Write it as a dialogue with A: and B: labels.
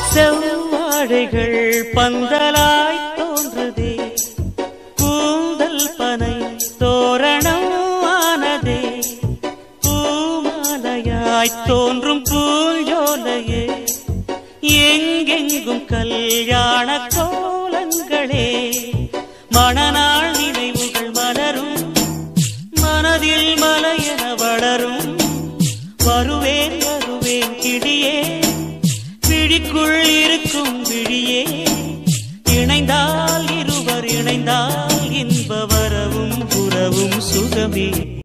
A: செவ்வாழைகள் பந்தலாய் தோன்றுதே கூந்தல் பனை தோரணம் ஆனதே பூமாலையாய் தோன்றும் பூஞ்சோலையே எங்கெங்கும் கல்யாண கோலங்களே மணநாள் நினைவுகள் மலரும் மனதில் மலையென வளரும் வருவேன் வருவேன் கிடியே பிடிக்குள் இருக்கும் விழியே இணைந்தால் இருவர் இணைந்தால் இன்ப வரவும் புறவும் சுகமே